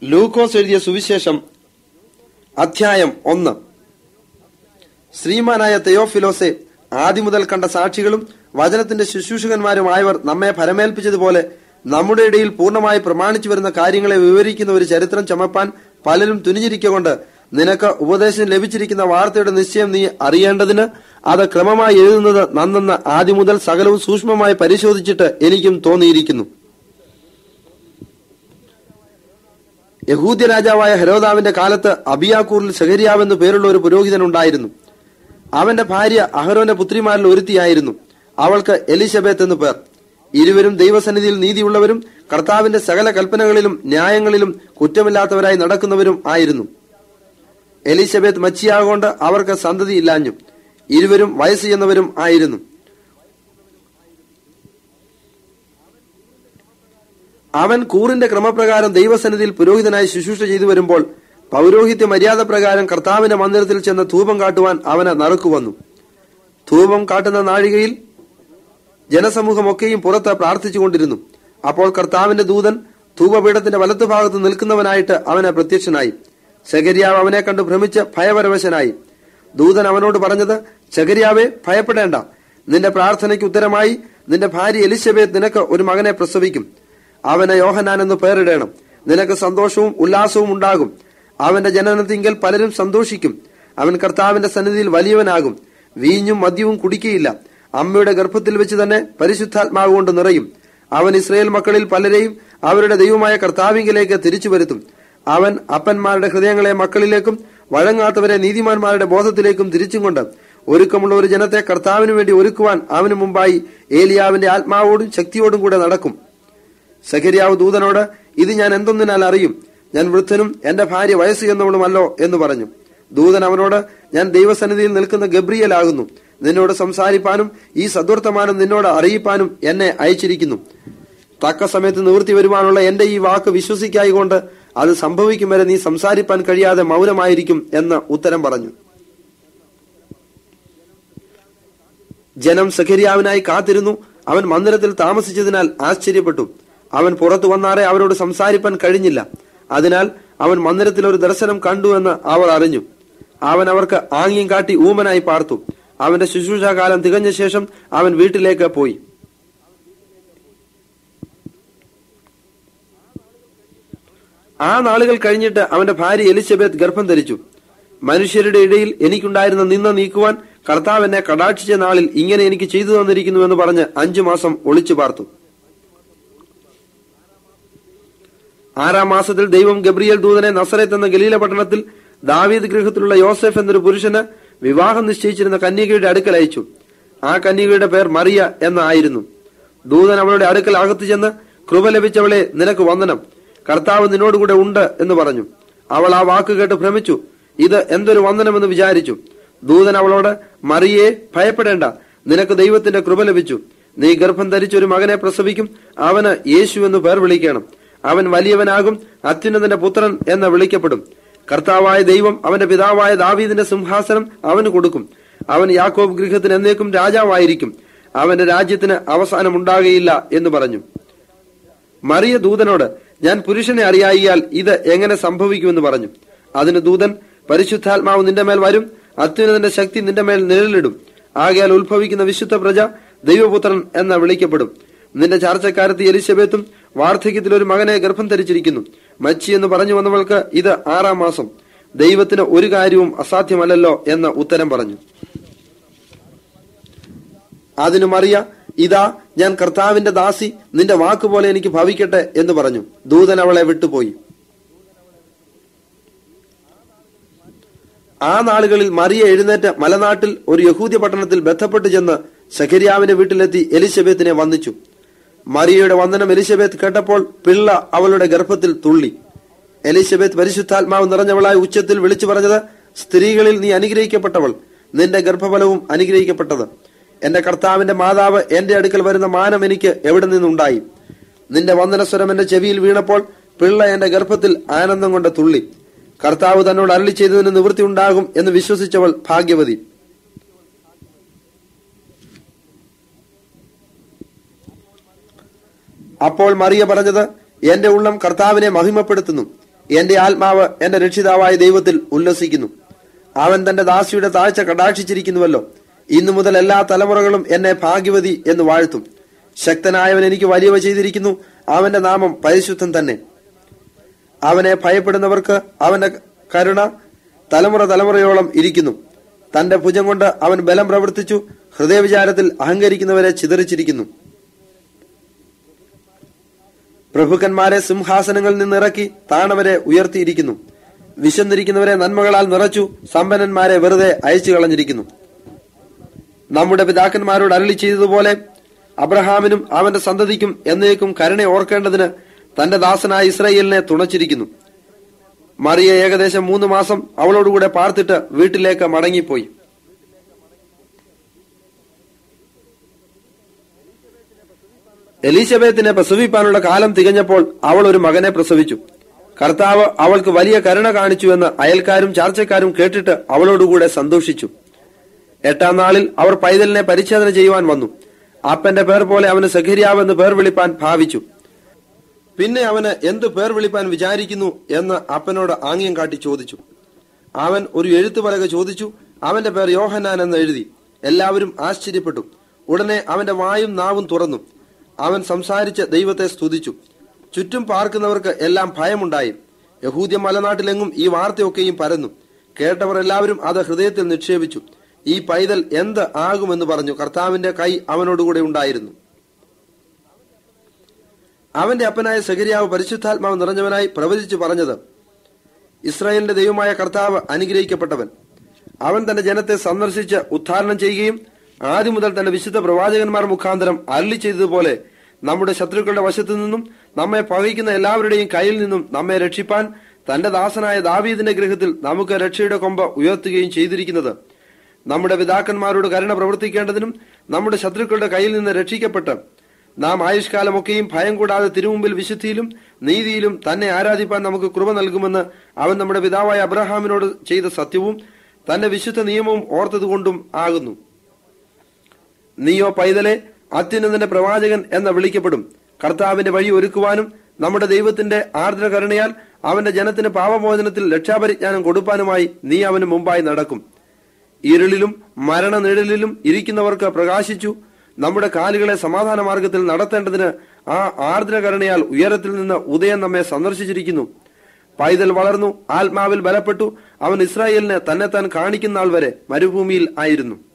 ലൂക്കോസ് എഴുതിയ സുവിശേഷം അധ്യായം ഒന്ന് ശ്രീമാനായ തെയോഫിലോസെ ആദ്യം മുതൽ കണ്ട സാക്ഷികളും വചനത്തിന്റെ ശുശ്രൂഷകന്മാരുമായവർ നമ്മെ ഫലമേൽപ്പിച്ചതുപോലെ നമ്മുടെ ഇടയിൽ പൂർണ്ണമായി പ്രമാണിച്ചു വരുന്ന കാര്യങ്ങളെ വിവരിക്കുന്ന ഒരു ചരിത്രം ചമപ്പാൻ പലരും തുനിഞ്ഞിരിക്കൊണ്ട് നിനക്ക് ഉപദേശം ലഭിച്ചിരിക്കുന്ന വാർത്തയുടെ നിശ്ചയം നീ അറിയേണ്ടതിന് അത് ക്രമമായി എഴുതുന്നത് നന്നെന്ന് ആദ്യം മുതൽ സകലവും സൂക്ഷ്മമായി പരിശോധിച്ചിട്ട് എനിക്കും തോന്നിയിരിക്കുന്നു യഹൂദ്യ രാജാവായ ഹെരോദാവിന്റെ കാലത്ത് അബിയാക്കൂറിൽ സെഹരിയാവെന്ന് പേരുള്ള ഒരു പുരോഹിതൻ ഉണ്ടായിരുന്നു അവന്റെ ഭാര്യ അഹരോന്റെ പുത്രിമാരിൽ ഒരുത്തിയായിരുന്നു അവൾക്ക് എലിശബeth എന്ന് പേർ ഇരുവരും ദൈവസന്നിധിയിൽ നീതിയുള്ളവരും കർത്താവിന്റെ സകല കൽപ്പനകളിലും ന്യായങ്ങളിലും കുറ്റമില്ലാത്തവരായി നടക്കുന്നവരും ആയിരുന്നു എലിശബeth മച്ചിയാകൊണ്ട് അവർക്ക് സന്തതി ഇല്ലാഞ്ഞു ഇരുവരും വയസ്സ് ചെന്നവരും ആയിരുന്നു അവൻ കൂറിന്റെ ക്രമപ്രകാരം ദൈവസന്നിധിയിൽ പുരോഹിതനായി ശുശ്രൂഷ ചെയ്തു വരുമ്പോൾ പൗരോഹിത്യ മര്യാദ പ്രകാരം കർത്താവിന്റെ മന്ദിരത്തിൽ ചെന്ന് ധൂപം കാട്ടുവാൻ അവന് നറുക്കു വന്നു ധൂപം കാട്ടുന്ന നാഴികയിൽ ജനസമൂഹമൊക്കെയും പുറത്ത് പ്രാർത്ഥിച്ചുകൊണ്ടിരുന്നു അപ്പോൾ കർത്താവിന്റെ ദൂതൻ ധൂപപീഠത്തിന്റെ വലത്തുഭാഗത്ത് നിൽക്കുന്നവനായിട്ട് അവന് പ്രത്യക്ഷനായി ശകരിയാവ് അവനെ കണ്ട് ഭ്രമിച്ച് ഭയപരവശനായി ദൂതൻ അവനോട് പറഞ്ഞത് ശകരിയാവെ ഭയപ്പെടേണ്ട നിന്റെ പ്രാർത്ഥനയ്ക്ക് ഉത്തരമായി നിന്റെ ഭാര്യ എലിശബേത്ത് നിനക്ക് ഒരു മകനെ പ്രസവിക്കും അവന് യോഹനാൻ എന്ന് പേരിടണം നിനക്ക് സന്തോഷവും ഉല്ലാസവും ഉണ്ടാകും അവന്റെ ജനനത്തിങ്കൽ പലരും സന്തോഷിക്കും അവൻ കർത്താവിന്റെ സന്നിധിയിൽ വലിയവനാകും വീഞ്ഞും മദ്യവും കുടിക്കുകയില്ല അമ്മയുടെ ഗർഭത്തിൽ വെച്ച് തന്നെ പരിശുദ്ധാത്മാവ് കൊണ്ട് നിറയും അവൻ ഇസ്രയേൽ മക്കളിൽ പലരെയും അവരുടെ ദൈവമായ കർത്താവിങ്കിലേക്ക് തിരിച്ചു വരുത്തും അവൻ അപ്പന്മാരുടെ ഹൃദയങ്ങളെ മക്കളിലേക്കും വഴങ്ങാത്തവരെ നീതിമാന്മാരുടെ ബോധത്തിലേക്കും തിരിച്ചും കൊണ്ട് ഒരുക്കമുള്ള ഒരു ജനത്തെ കർത്താവിനു വേണ്ടി ഒരുക്കുവാൻ അവന് മുമ്പായി ഏലിയാവിന്റെ ആത്മാവോടും ശക്തിയോടും കൂടെ നടക്കും സഖരിയാവ് ദൂതനോട് ഇത് ഞാൻ എന്തൊന്നിനാൽ അറിയും ഞാൻ വൃദ്ധനും എന്റെ ഭാര്യ വയസ്സ് ചെന്നവളുമല്ലോ എന്ന് പറഞ്ഞു ദൂതൻ അവനോട് ഞാൻ ദൈവസന്നിധിയിൽ നിൽക്കുന്ന ഗബ്രിയലാകുന്നു നിന്നോട് സംസാരിപ്പാനും ഈ സദ്വർത്തമാനം നിന്നോട് അറിയിപ്പാനും എന്നെ അയച്ചിരിക്കുന്നു തക്ക സമയത്ത് നിവൃത്തി വരുവാനുള്ള എന്റെ ഈ വാക്ക് വിശ്വസിക്കായികൊണ്ട് അത് സംഭവിക്കും വരെ നീ സംസാരിപ്പാൻ കഴിയാതെ മൗനമായിരിക്കും എന്ന് ഉത്തരം പറഞ്ഞു ജനം സഖരിയാവിനായി കാത്തിരുന്നു അവൻ മന്ദിരത്തിൽ താമസിച്ചതിനാൽ ആശ്ചര്യപ്പെട്ടു അവൻ പുറത്തു വന്നാറെ അവരോട് സംസാരിപ്പാൻ കഴിഞ്ഞില്ല അതിനാൽ അവൻ മന്ദിരത്തിൽ ഒരു ദർശനം കണ്ടു എന്ന് അവർ അറിഞ്ഞു അവൻ അവർക്ക് ആംഗ്യം കാട്ടി ഊമനായി പാർത്തു അവന്റെ ശുശ്രൂഷാകാലം തികഞ്ഞ ശേഷം അവൻ വീട്ടിലേക്ക് പോയി ആ നാളുകൾ കഴിഞ്ഞിട്ട് അവന്റെ ഭാര്യ എലിസബeth ഗർഭം ധരിച്ചു മനുഷ്യരുടെ ഇടയിൽ എനിക്കുണ്ടായിരുന്ന നിന്ന നീക്കുവാൻ കർത്താവ് എന്നെ കടാക്ഷിച്ച നാളിൽ ഇങ്ങനെ എനിക്ക് ചെയ്തു തന്നിരിക്കുന്നു എന്ന് പറഞ്ഞ് അഞ്ചു മാസം ഒളിച്ചു പാർത്തു ആറാം മാസത്തിൽ ദൈവം ഗബ്രിയേൽ ദൂതനെ നസറത്ത് എന്ന ഗലീല പട്ടണത്തിൽ ദാവീദ് ഗൃഹത്തിലുള്ള യോസെഫ് എന്നൊരു പുരുഷന് വിവാഹം നിശ്ചയിച്ചിരുന്ന കന്യകയുടെ അടുക്കൽ അയച്ചു ആ കന്യകയുടെ പേർ മറിയ എന്നായിരുന്നു ദൂതൻ അവളുടെ അടുക്കൽ അകത്തു ചെന്ന് കൃപ ലഭിച്ചവളെ നിനക്ക് വന്ദനം കർത്താവ് നിന്നോടുകൂടെ ഉണ്ട് എന്ന് പറഞ്ഞു അവൾ ആ വാക്ക് കേട്ട് ഭ്രമിച്ചു ഇത് എന്തൊരു വന്ദനമെന്ന് വിചാരിച്ചു ദൂതൻ അവളോട് മറിയെ ഭയപ്പെടേണ്ട നിനക്ക് ദൈവത്തിന്റെ കൃപ ലഭിച്ചു നീ ഗർഭം ധരിച്ച ഒരു മകനെ പ്രസവിക്കും അവന് യേശു എന്ന് പേർ വിളിക്കണം അവൻ വലിയവനാകും അത്യുന്നതന്റെ പുത്രൻ എന്ന് വിളിക്കപ്പെടും കർത്താവായ ദൈവം അവന്റെ പിതാവായ ദാവീദിന്റെ സിംഹാസനം അവന് കൊടുക്കും അവൻ യാക്കോബ് ഗൃഹത്തിന് എന്നേക്കും രാജാവായിരിക്കും അവന്റെ രാജ്യത്തിന് അവസാനം ഉണ്ടാകുകയില്ല എന്ന് പറഞ്ഞു മറിയ ദൂതനോട് ഞാൻ പുരുഷനെ അറിയായിയാൽ ഇത് എങ്ങനെ സംഭവിക്കുമെന്ന് പറഞ്ഞു അതിന് ദൂതൻ പരിശുദ്ധാത്മാവ് നിന്റെ മേൽ വരും അത്യുന്നതന്റെ ശക്തി നിന്റെ മേൽ നിഴലിടും ആകയാൽ ഉത്ഭവിക്കുന്ന വിശുദ്ധ പ്രജ ദൈവപുത്രൻ എന്ന് വിളിക്കപ്പെടും നിന്റെ ചാർച്ചക്കാരത്തി എലിശബത്തും വാർദ്ധക്യത്തിൽ ഒരു മകനെ ഗർഭം ധരിച്ചിരിക്കുന്നു മച്ചി എന്ന് പറഞ്ഞു വന്നവൾക്ക് ഇത് ആറാം മാസം ദൈവത്തിന് ഒരു കാര്യവും അസാധ്യമല്ലല്ലോ എന്ന് ഉത്തരം പറഞ്ഞു അതിനു മറിയ ഇതാ ഞാൻ കർത്താവിന്റെ ദാസി നിന്റെ വാക്കുപോലെ എനിക്ക് ഭവിക്കട്ടെ എന്ന് പറഞ്ഞു ദൂതൻ അവളെ വിട്ടുപോയി ആ നാളുകളിൽ മറിയ എഴുന്നേറ്റ് മലനാട്ടിൽ ഒരു യഹൂദ്യ പട്ടണത്തിൽ ബന്ധപ്പെട്ട് ചെന്ന് സഖരിയാവിന്റെ വീട്ടിലെത്തി എലിസബത്തിനെ വന്ദിച്ചു മറിയയുടെ വന്ദനം എലിസബത്ത് കേട്ടപ്പോൾ പിള്ള അവളുടെ ഗർഭത്തിൽ തുള്ളി എലിസബത്ത് പരിശുദ്ധാത്മാവ് നിറഞ്ഞവളായി ഉച്ചത്തിൽ വിളിച്ചു പറഞ്ഞത് സ്ത്രീകളിൽ നീ അനുഗ്രഹിക്കപ്പെട്ടവൾ നിന്റെ ഗർഭഫലവും അനുഗ്രഹിക്കപ്പെട്ടത് എന്റെ കർത്താവിന്റെ മാതാവ് എന്റെ അടുക്കൽ വരുന്ന മാനം എനിക്ക് എവിടെ നിന്നുണ്ടായി നിന്റെ വന്ദനസ്വരം എന്റെ ചെവിയിൽ വീണപ്പോൾ പിള്ള എന്റെ ഗർഭത്തിൽ ആനന്ദം കൊണ്ട് തുള്ളി കർത്താവ് തന്നോട് അരളി ചെയ്തതിന് നിവൃത്തി ഉണ്ടാകും എന്ന് വിശ്വസിച്ചവൾ ഭാഗ്യവതി അപ്പോൾ മറിയ പറഞ്ഞത് എന്റെ ഉള്ളം കർത്താവിനെ മഹിമപ്പെടുത്തുന്നു എന്റെ ആത്മാവ് എന്റെ രക്ഷിതാവായ ദൈവത്തിൽ ഉല്ലസിക്കുന്നു അവൻ തന്റെ ദാസിയുടെ താഴ്ച കടാക്ഷിച്ചിരിക്കുന്നുവല്ലോ ഇന്നു മുതൽ എല്ലാ തലമുറകളും എന്നെ ഭാഗ്യവതി എന്ന് വാഴ്ത്തും ശക്തനായവൻ എനിക്ക് വലിയവ ചെയ്തിരിക്കുന്നു അവന്റെ നാമം പരിശുദ്ധം തന്നെ അവനെ ഭയപ്പെടുന്നവർക്ക് അവന്റെ കരുണ തലമുറ തലമുറയോളം ഇരിക്കുന്നു തന്റെ ഭുജം കൊണ്ട് അവൻ ബലം പ്രവർത്തിച്ചു ഹൃദയവിചാരത്തിൽ അഹങ്കരിക്കുന്നവരെ ചിതറിച്ചിരിക്കുന്നു പ്രഭുക്കന്മാരെ സിംഹാസനങ്ങളിൽ നിന്നിറക്കി താണവരെ ഉയർത്തിയിരിക്കുന്നു വിശന്നിരിക്കുന്നവരെ നന്മകളാൽ നിറച്ചു സമ്പന്നന്മാരെ വെറുതെ അയച്ചു കളഞ്ഞിരിക്കുന്നു നമ്മുടെ പിതാക്കന്മാരോട് അരളി ചെയ്തതുപോലെ അബ്രഹാമിനും അവന്റെ സന്തതിക്കും എന്നേക്കും കരുണ ഓർക്കേണ്ടതിന് തന്റെ ദാസനായ ഇസ്രായേലിനെ തുണച്ചിരിക്കുന്നു മറിയ ഏകദേശം മൂന്ന് മാസം അവളോടുകൂടെ പാർത്തിട്ട് വീട്ടിലേക്ക് മടങ്ങിപ്പോയി എലീശബേത്തിനെ പ്രസവിപ്പാനുള്ള കാലം തികഞ്ഞപ്പോൾ അവൾ ഒരു മകനെ പ്രസവിച്ചു കർത്താവ് അവൾക്ക് വലിയ കരുണ കാണിച്ചുവെന്ന് അയൽക്കാരും ചാർച്ചക്കാരും കേട്ടിട്ട് അവളോടുകൂടെ സന്തോഷിച്ചു എട്ടാം നാളിൽ അവർ പൈതലിനെ പരിച്ഛേദന ചെയ്യുവാൻ വന്നു അപ്പന്റെ പേർ പോലെ അവന് സഖരിയാവ് എന്ന് പേർ വിളിപ്പാൻ ഭാവിച്ചു പിന്നെ അവന് എന്ത് പേർ വിളിപ്പാൻ വിചാരിക്കുന്നു എന്ന് അപ്പനോട് ആംഗ്യം കാട്ടി ചോദിച്ചു അവൻ ഒരു എഴുത്തുപലക ചോദിച്ചു അവന്റെ പേർ യോഹന്നാൻ എന്ന് എഴുതി എല്ലാവരും ആശ്ചര്യപ്പെട്ടു ഉടനെ അവന്റെ വായും നാവും തുറന്നു അവൻ സംസാരിച്ച് ദൈവത്തെ സ്തുതിച്ചു ചുറ്റും പാർക്കുന്നവർക്ക് എല്ലാം ഭയമുണ്ടായി യഹൂദ്യ മലനാട്ടിലെങ്ങും ഈ വാർത്തയൊക്കെയും പരന്നു കേട്ടവർ എല്ലാവരും അത് ഹൃദയത്തിൽ നിക്ഷേപിച്ചു ഈ പൈതൽ എന്ത് ആകുമെന്ന് പറഞ്ഞു കർത്താവിന്റെ കൈ അവനോടുകൂടെ ഉണ്ടായിരുന്നു അവന്റെ അപ്പനായ സഗരിയാവ് പരിശുദ്ധാത്മാവ് നിറഞ്ഞവനായി പ്രവചിച്ചു പറഞ്ഞത് ഇസ്രായേലിന്റെ ദൈവമായ കർത്താവ് അനുഗ്രഹിക്കപ്പെട്ടവൻ അവൻ തന്റെ ജനത്തെ സന്ദർശിച്ച് ഉദ്ധാരണം ചെയ്യുകയും ആദ്യം മുതൽ തന്റെ വിശുദ്ധ പ്രവാചകന്മാർ മുഖാന്തരം അരളി ചെയ്തതുപോലെ നമ്മുടെ ശത്രുക്കളുടെ വശത്തു നിന്നും നമ്മെ പകയ്ക്കുന്ന എല്ലാവരുടെയും കയ്യിൽ നിന്നും നമ്മെ രക്ഷിപ്പാൻ തന്റെ ദാസനായ ദാവീദിന്റെ ഗൃഹത്തിൽ നമുക്ക് രക്ഷയുടെ കൊമ്പ് ഉയർത്തുകയും ചെയ്തിരിക്കുന്നത് നമ്മുടെ പിതാക്കന്മാരോട് കരുണ പ്രവർത്തിക്കേണ്ടതിനും നമ്മുടെ ശത്രുക്കളുടെ കയ്യിൽ നിന്ന് രക്ഷിക്കപ്പെട്ട് നാം ആയുഷ്കാലമൊക്കെയും ഭയം കൂടാതെ തിരുമുമ്പിൽ വിശുദ്ധിയിലും നീതിയിലും തന്നെ ആരാധിപ്പാൻ നമുക്ക് കൃപ നൽകുമെന്ന് അവൻ നമ്മുടെ പിതാവായ അബ്രഹാമിനോട് ചെയ്ത സത്യവും തന്റെ വിശുദ്ധ നിയമവും ഓർത്തതുകൊണ്ടും ആകുന്നു നീയോ പൈതലെ അത്യുന്നതന്റെ പ്രവാചകൻ എന്ന് വിളിക്കപ്പെടും കർത്താവിന്റെ വഴി ഒരുക്കുവാനും നമ്മുടെ ദൈവത്തിന്റെ ആർദ്ര കരുണയാൽ അവന്റെ ജനത്തിന് പാപമോചനത്തിൽ രക്ഷാപരിജ്ഞാനം കൊടുപ്പാനുമായി നീ അവന് മുമ്പായി നടക്കും ഇരുളിലും മരണനിഴലിലും ഇരിക്കുന്നവർക്ക് പ്രകാശിച്ചു നമ്മുടെ കാലുകളെ സമാധാന മാർഗത്തിൽ നടത്തേണ്ടതിന് ആ ആർദ്ര കരുണയാൽ ഉയരത്തിൽ നിന്ന് ഉദയം നമ്മെ സന്ദർശിച്ചിരിക്കുന്നു പൈതൽ വളർന്നു ആത്മാവിൽ ബലപ്പെട്ടു അവൻ ഇസ്രായേലിനെ തന്നെത്താൻ കാണിക്കുന്ന ആൾ വരെ മരുഭൂമിയിൽ ആയിരുന്നു